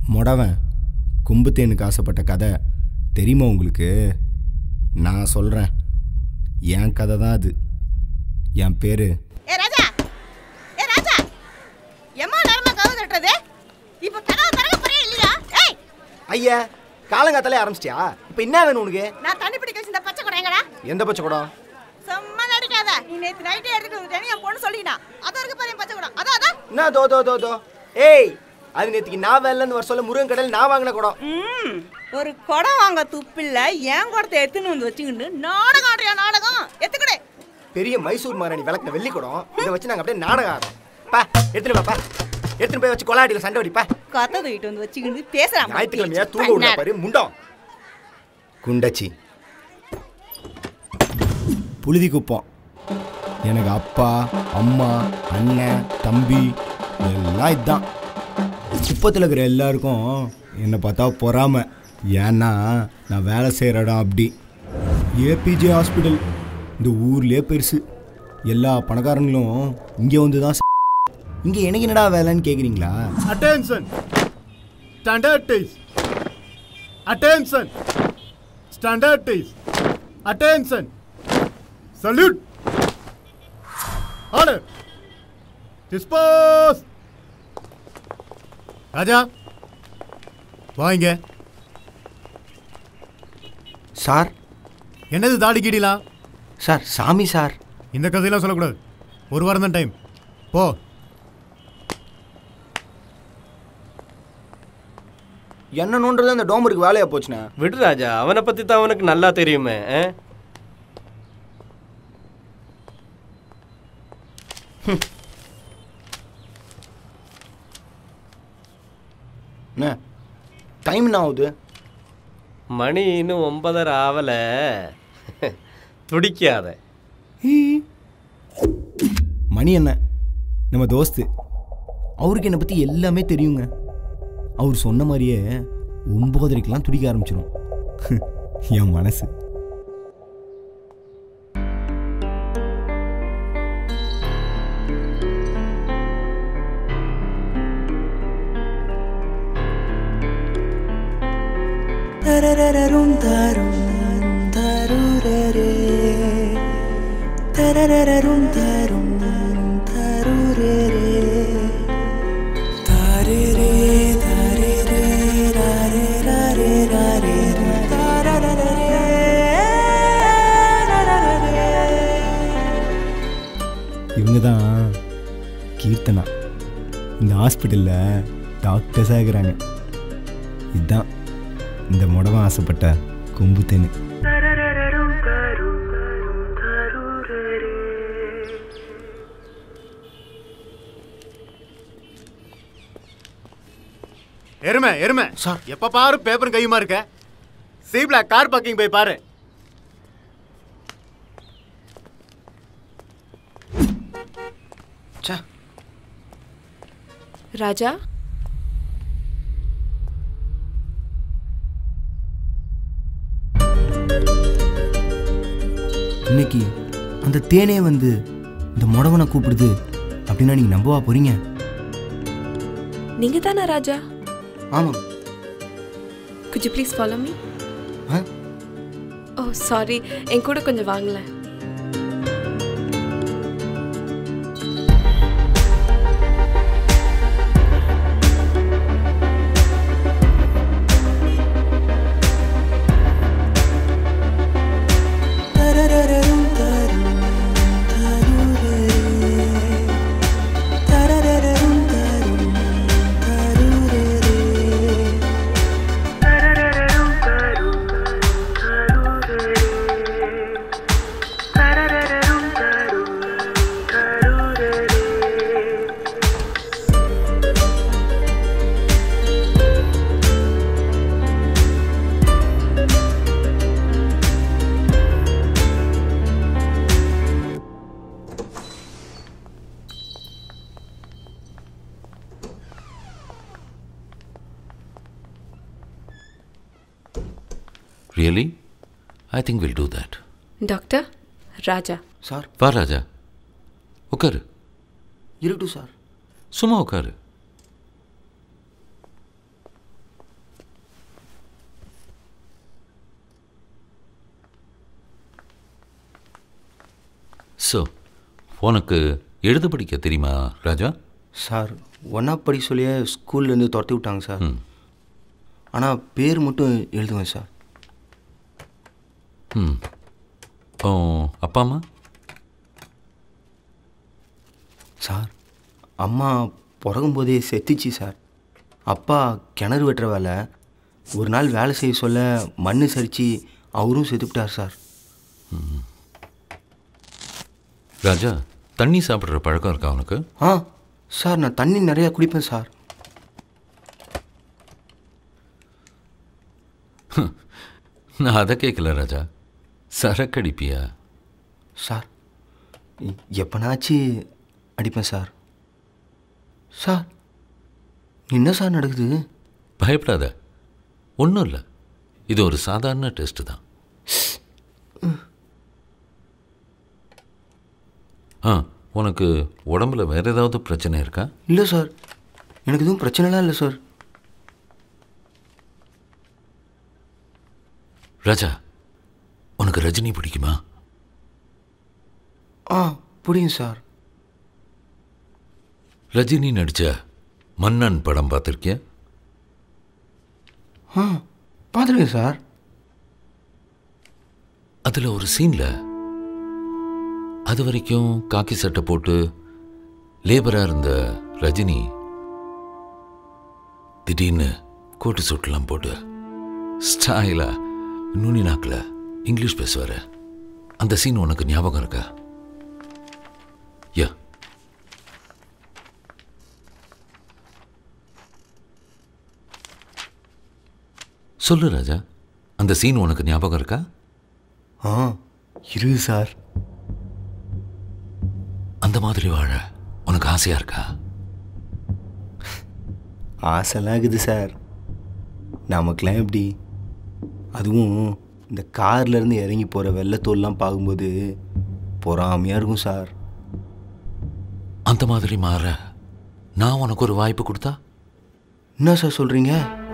முடவன் கும்புத்தேனுக்கு ஆசைப்பட்ட கதை தெரியுமா உங்களுக்கு நான் சொல்கிறேன் என் கதை தான் அது என் பேர் ஏ ராஜா ஏ ராஜா எம்மா நேரமா கதவு தட்டுறது இப்ப கதவு திறக்க போறியா இல்லையா ஏய் ஐயா காலங்காத்தாலே ஆரம்பிச்சிட்டியா இப்போ என்ன வேணும் உனக்கு நான் தண்ணி பிடிக்க வச்சிருந்த பச்சை குடம் எங்கடா எந்த பச்சை குடம் சும்மா நடிக்காத நீ நேத்து நைட்டே எடுத்துட்டு வந்துட்டேன்னு என் பொண்ணு சொல்லினா அது இருக்கு பாரு என் பச்சை குடம் அதான் அதான் என்ன தோ தோ தோ தோ ஏய் அது நேற்றுக்கு நான் வேலைன்னு வர சொல்ல முருகன் கடையில் நான் வாங்கின குடம் ம் ஒரு குடம் வாங்க துப்பில்ல என் குடத்தை எடுத்துன்னு வந்து வச்சுக்கிட்டு நாடகம் ஆடுறியா நாடகம் எத்துக்கடே பெரிய மைசூர் மகாராணி விளக்குன வெள்ளி குடம் இதை வச்சு நாங்கள் அப்படியே நாடகம் ஆடுறோம் பா எடுத்துன்னு பாப்பா எடுத்துன்னு போய் வச்சு கொலாடியில் சண்டை அடிப்பா கத்தை தூக்கிட்டு வந்து வச்சுக்கிட்டு பேசுறான் ஞாயிற்றுக்கிழமையா தூங்க விட பாரு முண்டம் குண்டச்சி புழுதி குப்பம் எனக்கு அப்பா அம்மா அண்ணன் தம்பி எல்லாம் இதுதான் குப்பத்தில் இருக்கிற எல்லாருக்கும் என்னை பார்த்தா பொறாம ஏன்னா நான் வேலை செய்கிற இடம் அப்படி ஏபிஜே ஹாஸ்பிட்டல் இந்த ஊர்லேயே பெருசு எல்லா பணக்காரங்களும் இங்கே வந்து தான் இங்கே எனக்கு என்னடா வேலைன்னு கேட்குறீங்களா Attention! Standard tees. Attention! Standard tees. Attention! Salute! Order! Dispose! ராஜா வாங்க சார் என்னது தாடி கீடிலாம் சார் சாமி சார் இந்த கதையெல்லாம் சொல்லக்கூடாது ஒரு வாரம் தான் டைம் போ என்ன நோன்றது அந்த டோமருக்கு வேலையா போச்சுண்ணே விடு ராஜா அவனை பத்தி தான் அவனுக்கு நல்லா தெரியுமே ஆ? என்ன டைம் என்ன ஆகுது மணி இன்னும் ஒன்பதரை ஆவல துடிக்காத மணி என்ன நம்ம தோஸ்து அவருக்கு என்னை பற்றி எல்லாமே தெரியுங்க அவர் சொன்ன மாதிரியே ஒம்போதரைக்கெலாம் துடிக்க ஆரம்பிச்சிடும் என் மனசு தரரரரும் தரும் தருரரே தரரரரும் தரும் தருரரே தாரரே தாரரே ராரே ராரே ராரே தாரரரே ராரரரே இவங்க தான் கீர்த்தனா இந்த ஹாஸ்பிட்டலில் டாக்டர்ஸாக இருக்கிறாங்க இதுதான் இந்த முடவன் ஆசைப்பட்ட கொம்பு தேனு தரரரரும் தரும் தருரரே எருமை எருமை சார். எப்ப பாரு பேப்பர் கையுமா இருக்க சி பிளாக் கார் பார்க்கிங் போய் பாரு சே ராஜா இன்னைக்கு அந்த தேனே வந்து இந்த முடவனை கூப்பிடுது அப்படின்னா நீங்கள் நம்பவா போறீங்க நீங்க தானே ராஜா ஆமாம் could you please follow me ஆ ஓ சாரி என் கூட கொஞ்சம் வாங்கல தரரரரும் தரும் தருரரே தரரரரும் தரும் தருரரே தரரரரும் தரும் தருரரே தரரரரும் தரும் தருரரே Really? I think we'll do that. Doctor Raja sir வா ராஜா உட்காரு இருக்கட்டும் சார் சும்மா உட்காரு ஸோ உனக்கு எழுத படிக்க தெரியுமா ராஜா சார் ஒன்றா படி சொல்லியே ஸ்கூல்லேருந்து துரத்தி விட்டாங்க சார் ம் ஆனால் பேர் மட்டும் எழுதுவேன் சார் ம் ஓ அப்பா அம்மா சார் அம்மா பிறகும்போதே செத்துச்சு சார் அப்பா கிணறு வெட்டுற வேலை ஒரு நாள் வேலை செய்ய சொல்ல மண் சரித்து அவரும் செத்துவிட்டார் சார் ராஜா தண்ணி சாப்பிட்ற பழக்கம் இருக்கா உனக்கு ஆ சார் நான் தண்ணி நிறையா குடிப்பேன் சார் நான் அதை கேட்கல ராஜா சரக்கடிப்பியா சார் எ- எப்பனாச்சு அடிப்பேன் சார் சார் என்ன சார் நடக்குது பயப்படாத ஒன்றும் இல்லை இது ஒரு சாதாரண டெஸ்ட் தான் ஆ உனக்கு உடம்புல வேற ஏதாவது பிரச்சனை இருக்கா இல்லை சார் எனக்கு எதுவும் பிரச்சனைலாம் இல்லை சார் ராஜா உனக்கு ரஜினி பிடிக்குமா ஆ புரியும் சார் ரஜினி நடித்த மன்னன் படம் பார்த்துருக்கியா ஆ பார்த்துருக்கேன் சார் அதில் ஒரு சீனில் அது வரைக்கும் காக்கி சட்டை போட்டு லேபராக இருந்த ரஜினி திடீர்னு கோட்டு சூட்டெல்லாம் போட்டு ஸ்டைலா நுனி நாக்கில் இங்கிலீஷ் பேசுவார் அந்த சீன் உனக்கு ஞாபகம் இருக்கா யா சொல்லு ராஜா அந்த சீன் உனக்கு ஞாபகம் இருக்கா ஆ இருக்கு சார் அந்த மாதிரி வாழ உனக்கு ஆசையா இருக்கா ஆசைலாம் இருக்குது சார் நமக்கெல்லாம் எப்படி அதுவும் இந்த கார்லேருந்து இறங்கி போகிற வெள்ளத்தோல்லாம் பார்க்கும்போது பொறாமையாக இருக்கும் சார் அந்த மாதிரி மாற நான் உனக்கு ஒரு வாய்ப்பு கொடுத்தா என்ன சார் சொல்கிறீங்க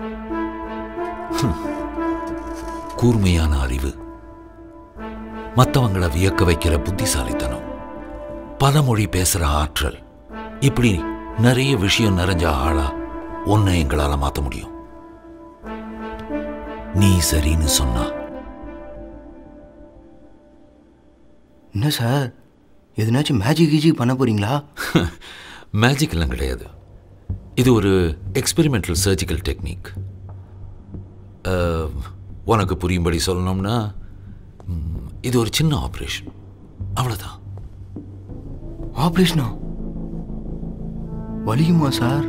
கூர்மையான அறிவு மற்றவங்களை வியக்க வைக்கிற புத்திசாலித்தனம் பல மொழி பேசுற ஆற்றல் இப்படி நிறைய விஷயம் நிறைஞ்ச ஆளா உன்னை எங்களால மாத்த முடியும் நீ சரின்னு சொன்னா என்ன சார் எதுனாச்சும் மேஜிக் கீஜிக் பண்ண போகிறீங்களா மேஜிக் எல்லாம் கிடையாது இது ஒரு எக்ஸ்பெரிமெண்டல் சர்ஜிக்கல் டெக்னிக் உனக்கு புரியும்படி சொல்லணும்னா ம், இது ஒரு சின்ன ஆப்ரேஷன் அவ்வளோதான் ஆப்ரேஷனா வலிக்குமா சார்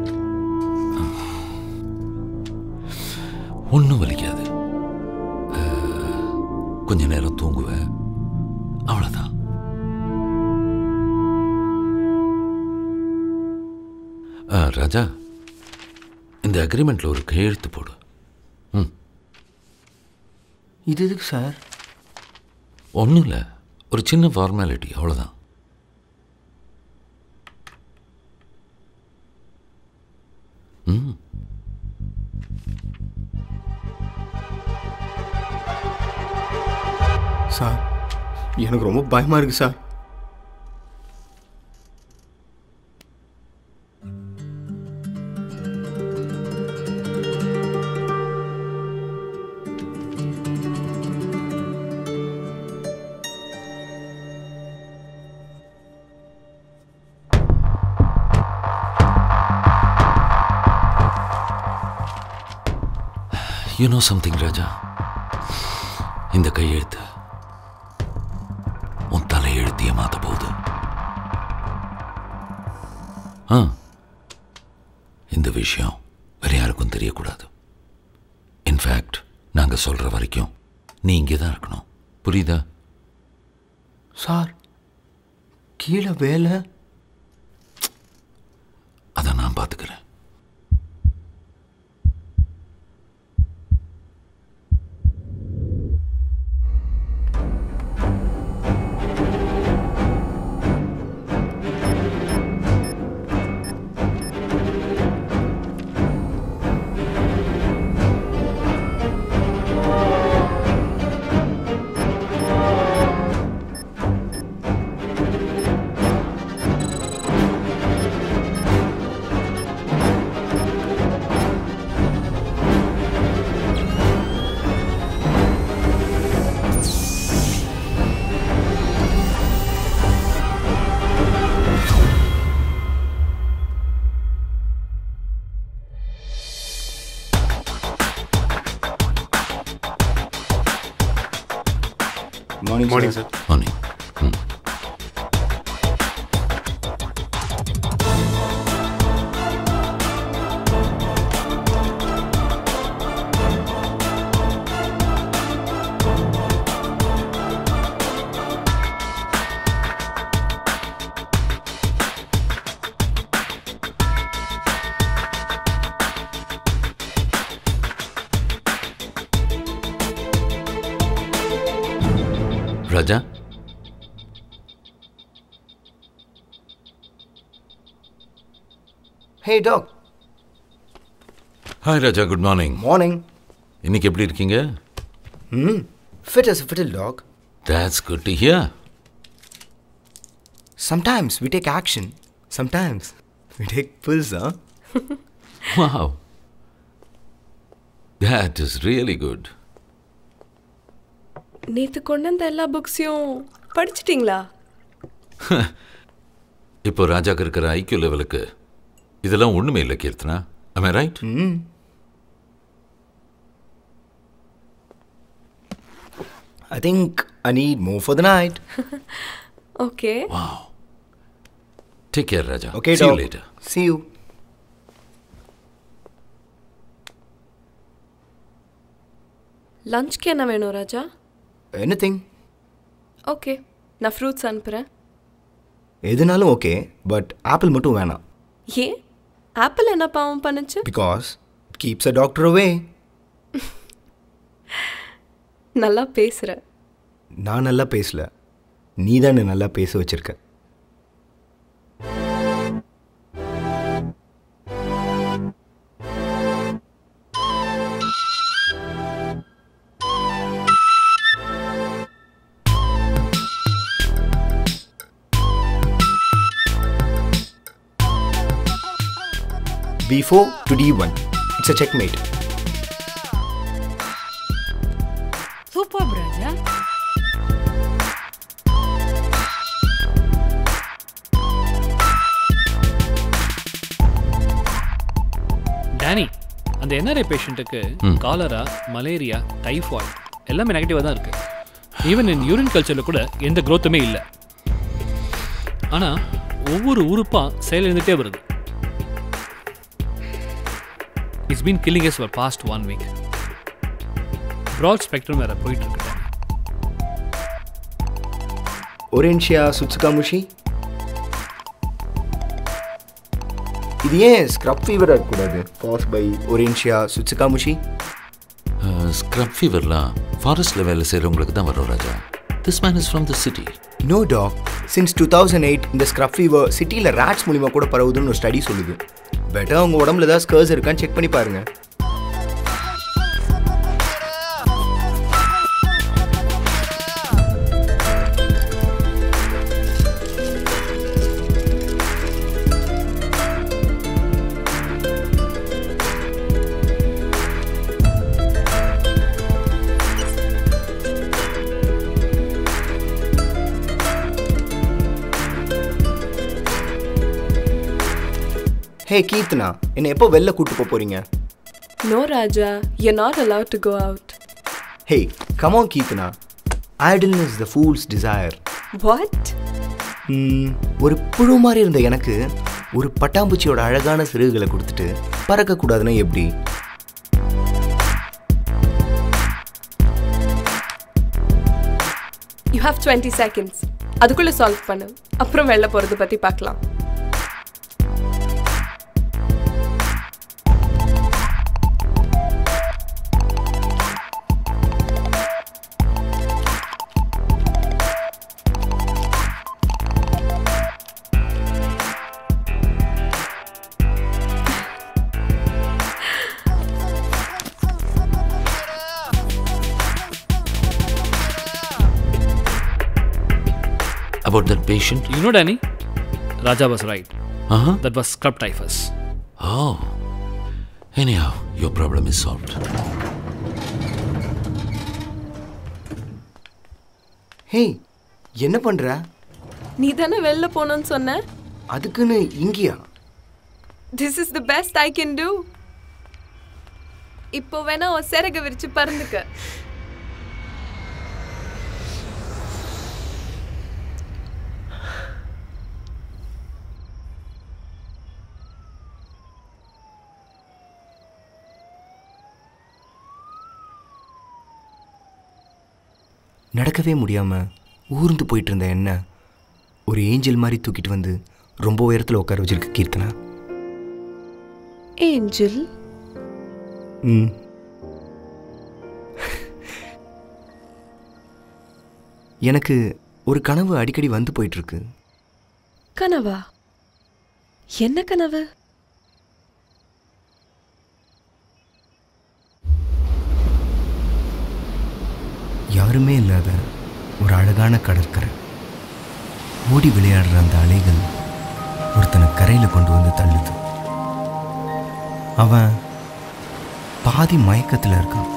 ஒன்றும் வலிக்காது அஹ், கொஞ்ச நேரம் தூங்குவேன் அவ்வளோதான் அஹ், ராஜா இந்த அக்ரிமெண்ட்டில் ஒரு கையெழுத்து போடு ம் இது எதுக்கு சார் ஒன்றும் இல்லை ஒரு சின்ன ஃபார்மாலிட்டி அவ்வளோதான் ம் சார் எனக்கு ரொம்ப பயமாக இருக்குது sir you know something Raja இந்த கையெழுத்து உன் தலையெழுத்திய மாத்த போகுது ஆ இந்த விஷயம் வேற யாருக்கும் தெரியக்கூடாது இன்ஃபேக்ட் நாங்கள் சொல்கிற வரைக்கும் நீ இங்கே தான் இருக்கணும் புரியுதா சார் கீழே வேலை அதை நான் பார்த்துக்கிறேன் மார்னிங் சார் மார்னிங் ம் Raja hey doc hi Raja good morning morning இன்னைக்கு எப்படி இருக்கீங்க ம் fit as fiddle doc That's good to hear. Sometimes we take action. Sometimes we take pills, huh? Wow. That is really good. நேத்து கொண்டு வந்த எல்லா புக்ஸையும் படிச்சிட்டிங்களா இப்போ ராஜாக்கு இருக்கிற ஐக்கிய லெவலுக்கு இதெல்லாம் ஒண்ணுமே இல்லை Keerthana am I right I think I need more for the night. Okay take care Raja Okay, See you dog. later. See you. லஞ்ச்க்கு என்ன வேணும் ராஜா Anything. ஓகே நான் ஃப்ரூட்ஸ் அனுப்புகிறேன் எதுனாலும் ஓகே பட் ஆப்பிள் மட்டும் வேணாம் ஏன் ஆப்பிள் என்ன பாவம் பண்ணுச்சு because it keeps a doctor away நல்லா பேசுகிற நான் நல்லா பேசல நீ தான் நல்லா பேச வச்சிருக்க B4 to D1. It's a checkmate. Super Raja Danny அந்த என்ஆர்ஐ பேஷண்ட்டுக்கு காலரா மலேரியா டைஃபாய்டு எல்லாமே நெகட்டிவாக தான் இருக்கு ஈவன் இன் யூரின் கல்ச்சரில் கூட எந்த growth-உமே இல்லை ஆனால் ஒவ்வொரு உறுப்பாக செயலிழந்துட்டே வருது it's been killing us for past one week broad spectrum வேறு போயிட்டு இருக்கு Danny. ஒரேன்ஷியா சுட்சுகாமுஷி இது ஏன் ஸ்க்ரப் ஃபீவர் இருக்கக்கூடாது cause by Orientia tsutsugamushi scrub ஃபீவர்லாம் ஃபாரஸ்ட்ல வேலை செய்கிறவங்களுக்கு தான் வரும் Raja this man is from the city no doc since two thousand eight இந்த ஸ்க்ரப் ஃபீவர் சிட்டியில் ரேட்ஸ் மூலிமா கூட பரவுதுன்னு ஒரு ஸ்டடி சொல்லுது பெட்டர் உங்கள் உடம்புல ஏதாவது ஸ்கர்ஸ் இருக்கான்னு செக் பண்ணி பாருங்க ஹே கீர்த்தனா என்னை எப்போ வெளில கூட்டு போக போறீங்க no Raja you not allowed to go out hey come on Keerthana idleness the fool's desire what ஒரு புழு மாதிரி இருந்த எனக்கு ஒரு பட்டாம்பூச்சியோட அழகான சிறகுகளை கொடுத்துட்டு பறக்கக்கூடாதுன்னா எப்படி யூ ஹாவ் டுவெண்ட்டி செகண்ட்ஸ் அதுக்குள்ளே சால்வ் பண்ணு அப்புறம் வெளில போகிறத பற்றி பார்க்கலாம் about that patient You know, Danny, Raja was right. ஆஹா That was scrub typhus. Oh. Anyhow, your problem is solved. Hey என்ன பண்ற நீ தானே வெளில போகணும்னு சொன்ன அதுக்குன்னு இங்கேயா this is the best I can do இப்போ வேணா உன் சிறகு விரிச்சு பறந்துக்க நடக்கவே முடியாமல் ஊர்ந்து போயிட்டு இருந்த என்ன ஒரு ஏஞ்சல் மாதிரி தூக்கிட்டு வந்து ரொம்ப உயரத்தில் உட்கார வச்சிருக்கு கீர்த்தனா ஏஞ்சல் ம் எனக்கு ஒரு கனவு அடிக்கடி வந்து போயிட்டு இருக்கு கனவா என்ன கனவு யாருமே இல்லாத ஒரு அழகான கடற்கரை ஓடி விளையாடுற அந்த அலைகள் ஒருத்தனை கரையில் கொண்டு வந்து தள்ளுது அவன் பாதி மயக்கத்தில் இருக்கான்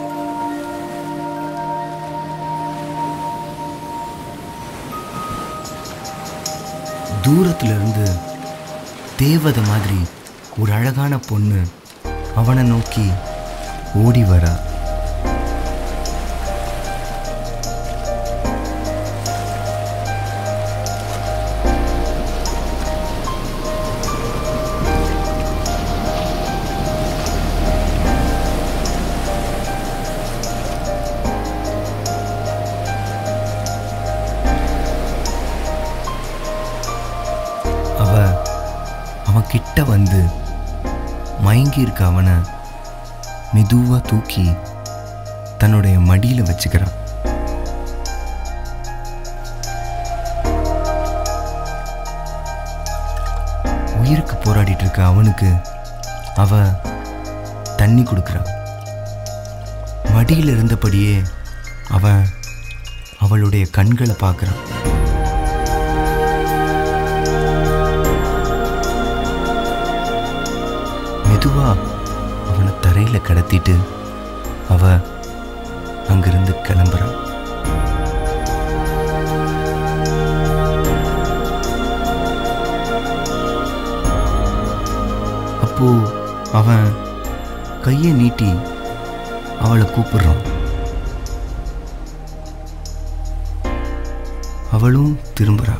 தூரத்துல இருந்து தேவதை மாதிரி ஒரு அழகான பொண்ணு அவனை நோக்கி ஓடி வரா அவ அவன் கிட்ட வந்து மயங்கி இருக்க அவனை மெதுவா தூக்கி தன்னுடைய மடியில வச்சுக்கிறான் உயிருக்கு போராடிட்டு இருக்க அவனுக்கு அவ தண்ணி கொடுக்குறான் மடியில் இருந்தபடியே அவன் அவளுடைய கண்களை பார்க்குறான் மெதுவா அவனை தரையில கடத்திட்டு அவ அங்கிருந்து கிளம்புறான் அப்போ அவன் கையை நீட்டி அவளை கூப்பிடுறான் அவளும் திரும்புறா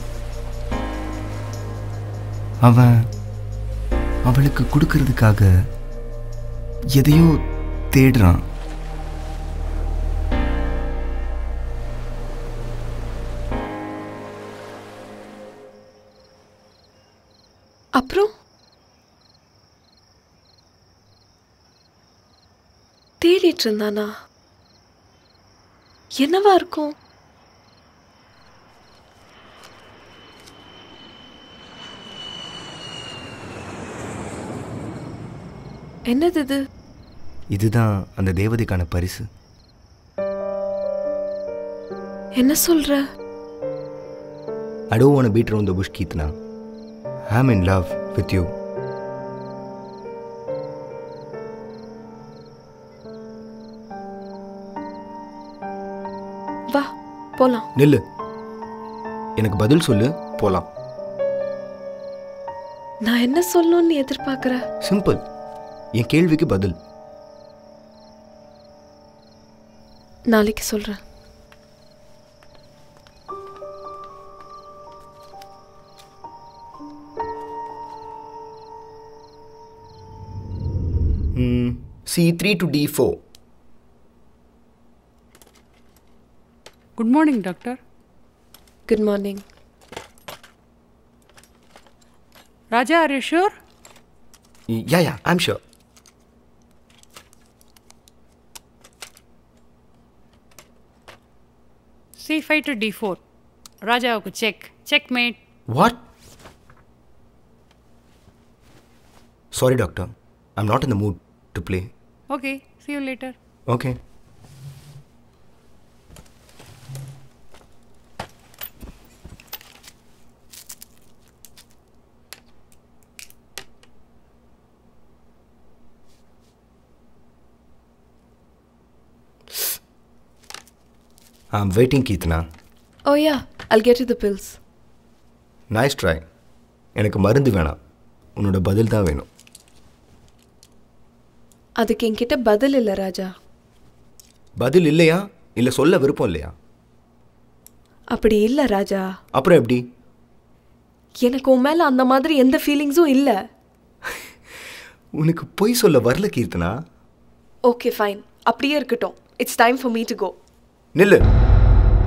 அவன் அவளுக்கு கொடுக்கறதுக்காக எதையோ தேடுறான் அப்புறம் தேடிட்டு இருந்தானா என்னவா இருக்கும் என்னது இது இதுதான் அந்த தேவதைக்கான பரிசு என்ன சொல்ற I don't want to beat around the bush, Keetna. I'm in love with you. வா போலாம் நில்லு எனக்கு பதில் சொல்லு போலாம் நான் என்ன சொல்லணும்னு எதிர்பார்க்கற சிம்பிள் என் கேள்விக்கு பதில் நாளைக்கு சொல்றேன் C3 to D4. Good morning, doctor. Good morning Raja, are you sure? Yeah, yeah, I'm sure. C5 to D4. Raja, okay, check. Checkmate. What? Sorry, doctor. I'm not in the mood to play. Okay, see you later. Okay. I'm waiting, Keetna. Oh yeah I'll get you the pills nice try எனக்கு மருந்து வேணாம் உன்னோட பதில் தான் வேணும் அதுக்கு என்கிட்ட பதில் இல்லை ராஜா பதில் இல்லையா இல்லை சொல்ல விருப்பம் இல்லையா அப்படி இல்லை ராஜா அப்புறம் எப்படி எனக்கு உன் மேலே அந்த மாதிரி எந்த ஃபீலிங்ஸும் இல்லை உனக்கு பொய் சொல்ல வரல கீர்த்தனா ஓகே ஃபைன் அப்படியே இருக்கட்டும் it's time for me to go நில்லு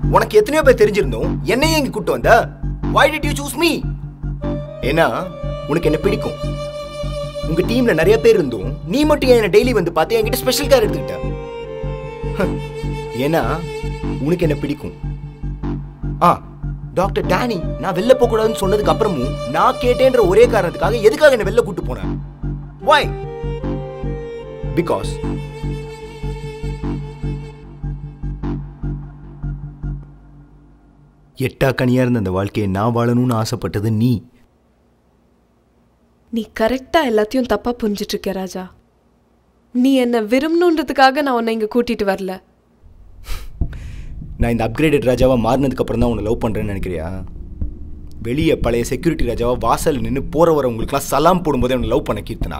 உனக்கு எத்தனையோ பேர் தெரிஞ்சிருந்தோம் என்னையே இங்க கூட்டு வந்த why did you choose me ஏன்னா உனக்கு என்ன பிடிக்கும் உங்க டீம்ல நிறைய பேர் இருந்தும் நீ மட்டும் ஏன் என்ன டெய்லி வந்து பார்த்து என்கிட்ட ஸ்பெஷல் கேர் எடுத்துக்கிட்ட ஹ, ஏன்னா உனக்கு என்ன பிடிக்கும் ஆ டாக்டர் டேனி நான் வெளில போக கூடாதுன்னு சொன்னதுக்கு அப்புறமும் நான் கேட்டேன்ற ஒரே காரணத்துக்காக எதுக்காக என்ன வெளில கூட்டு போனேன் why பிகாஸ் எட்டா கனியா இருந்த அந்த வாழ்க்கையை நான் வாழணும்னு ஆசைப்பட்டது நீ நீ கரெக்டா எல்லாத்தையும் தப்பா புரிஞ்சிட்டு இருக்க ராஜா நீ என்ன விரும்பணுன்றதுக்காக நான் உன்னை இங்க கூட்டிட்டு வரல நான் இந்த அப்கிரேடட் ராஜாவா மாறினதுக்கு அப்புறம் தான் உன்னை லவ் பண்றேன்னு நினைக்கிறியா வெளியே பழைய செக்யூரிட்டி ராஜாவா வாசல் நின்று போற வரவங்களுக்குலாம் சலாம் போடும்போது உன்னை லவ் பண்ண கீர்த்தனா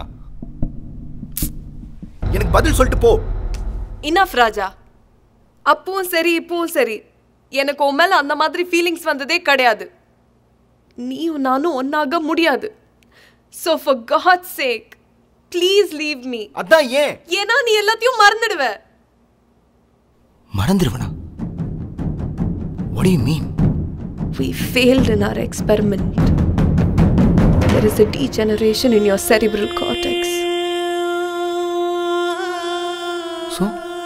எனக்கு பதில் சொல்லிட்டு போ இனஃப் ராஜா அப்பவும் சரி இப்பவும் சரி எனக்கு உன் மேல அந்த மாதிரி ஃபீலிங்ஸ் வந்ததே கிடையாது நீயும் நானும் ஒன்னாக முடியாது so for God sake please leave me அதான் ஏன் ஏன்னா நீ எல்லாத்தையும் மறந்துடுவ மறந்துடுவனா what do you mean We failed in our experiment. There is a degeneration in your cerebral cortex. so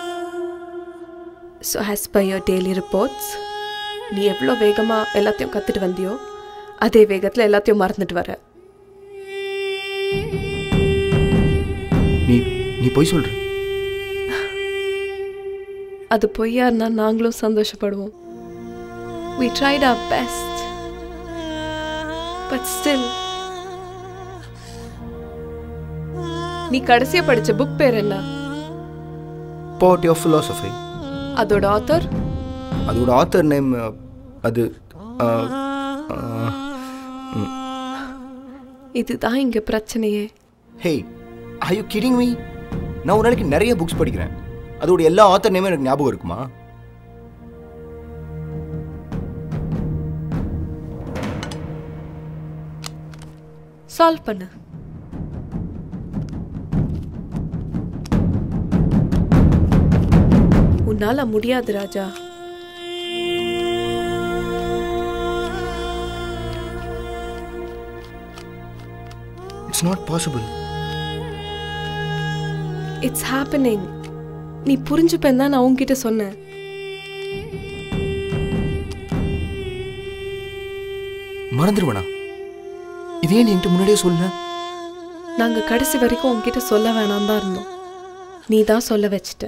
So, as per your daily reports, நீ எவ்வளோ வேகமாக எல்லாத்தையும் கற்றுட்டு வந்தியோ அதே வேகத்தில் எல்லாத்தையும் மறந்துட்டு வர நீ நீ போய் சொல்ற அது பொய்யா இருந்தா நாங்களும் சந்தோஷப்படுவோம் we tried our best but still நீ கடைசியா படிச்ச புக் பேர் என்ன பாட் யோர் philosophy அதோட ஆத்தர் அதோட ஆத்தர் நேம் அது அஹ், அஹ், இதுதான் இங்க பிரச்சனையே ஹே are you kidding me நான் ஒரு நாளைக்கு நிறைய புக்ஸ் படிக்கிறேன் அதோட எல்லா ஆத்தர் நேமும் எனக்கு ஞாபகம் இருக்குமா சால்வ் பண்ணு உன்னால முடியாது Raja it's not possible it's happening நீ புரிஞ்சுப்பேன் தான் நான் உன்கிட்ட சொன்னேன் மறந்துடுவேனா இதே நீ என்கிட்ட முன்னாடியே சொல்ல நாங்க கடைசி வரைக்கும் உன்கிட்ட சொல்ல வேணாம் தான் இருந்தோம் நீ தான் சொல்ல வச்சிட்ட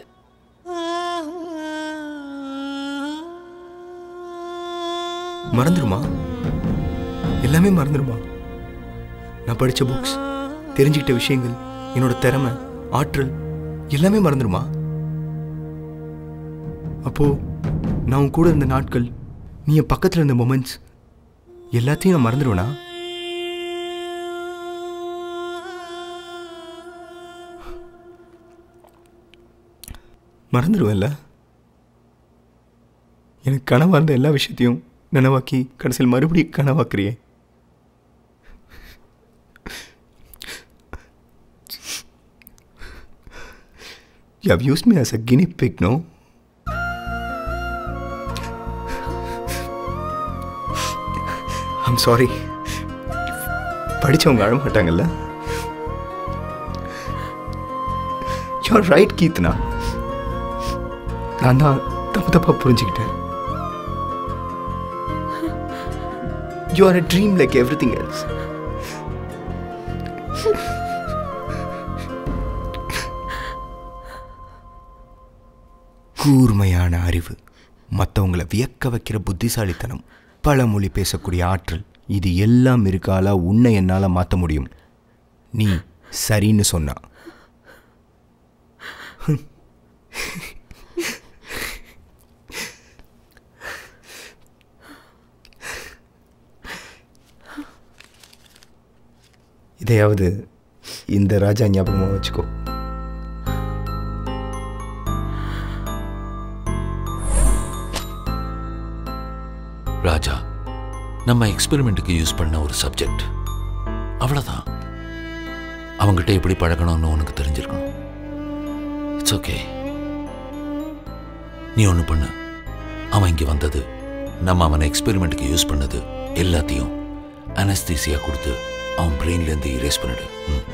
மறந்துடுமா எல்லாமே மறந்துடுமா நான் படித்த புக்ஸ் தெரிஞ்சுக்கிட்ட விஷயங்கள் என்னோட திறமை ஆற்றல் எல்லாமே மறந்துடுமா அப்போ நான் உன் கூட இருந்த நாட்கள் நீ என் பக்கத்தில் இருந்த மொமெண்ட்ஸ் எல்லாத்தையும் நான் மறந்துடுவேனா மறந்துடுவேன்ல எனக்கு கனவா இருந்த எல்லா விஷயத்தையும் நனவாக்கி கடைசியில் மறுபடியும் கனவாக்குறியே You have used me as a guinea pig, no? I'm sorry. படிச்சவங்க அழ மாட்டாங்கல்ல யூஆர் ரைட் கீத்னா நான் தான் தப்பு தப்பாக புரிஞ்சுக்கிட்டேன் you are a dream like everything else கூர்மையான அறிவு மற்றவங்களை வியக்க வைக்கிற புத்திசாலித்தனம் பல மொழி பேசக்கூடிய ஆற்றல் இது எல்லாம் இருக்காலா உன்னை என்னால் மாற்ற முடியும் நீ சரின்னு சொன்னா இதையாவது இந்த ராஜா ஞாபகமாக வச்சுக்கோ ராஜா நம்ம எக்ஸ்பெரிமெண்ட்டுக்கு யூஸ் பண்ண ஒரு சப்ஜெக்ட் அவ்வளோதான் அவங்ககிட்ட எப்படி பழகணும்னு உனக்கு தெரிஞ்சிருக்கணும் இட்ஸ் ஓகே நீ ஒன்று பண்ணு அவன் இங்க வந்தது நம்ம அவனை எக்ஸ்பெரிமெண்ட்டுக்கு யூஸ் பண்ணது எல்லாத்தையும் அனஸ்தீசியா கொடுத்து அவன் பிரெயின்ல இருந்து இரேஸ் பண்ணிடு ம்.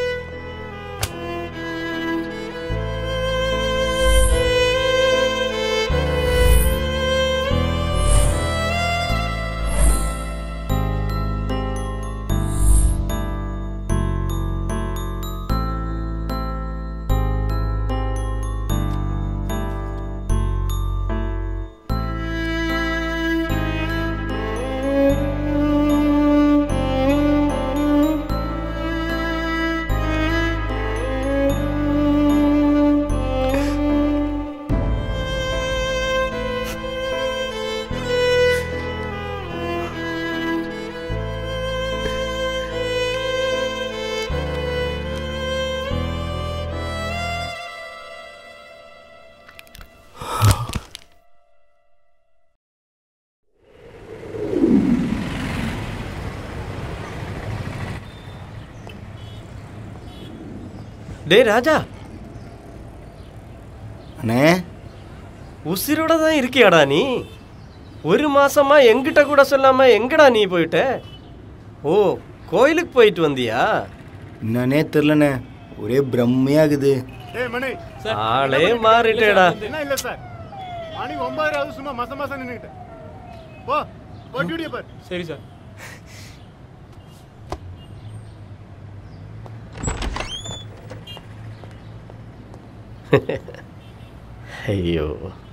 டேய் ராஜா அண்ணே உசிரோட தான் இருக்கியாடா நீ ஒரு மாசமா எங்கிட்ட கூட சொல்லாம எங்கடா நீ போயிட்ட ஓ கோயிலுக்கு போயிட்டு வந்தியா என்னன்னே தெரிலண்ணே ஒரே பிரம்மையாகுது ஏய் மணி ஆளே மாறிட்டேடா என்ன இல்ல சார் மணி ஒன்பதாயிரம் சும்மா மச மசம் நின்னுக்கிட்டேன் போ போ டியூட்டியை பாரு சரி சார் ஐயோ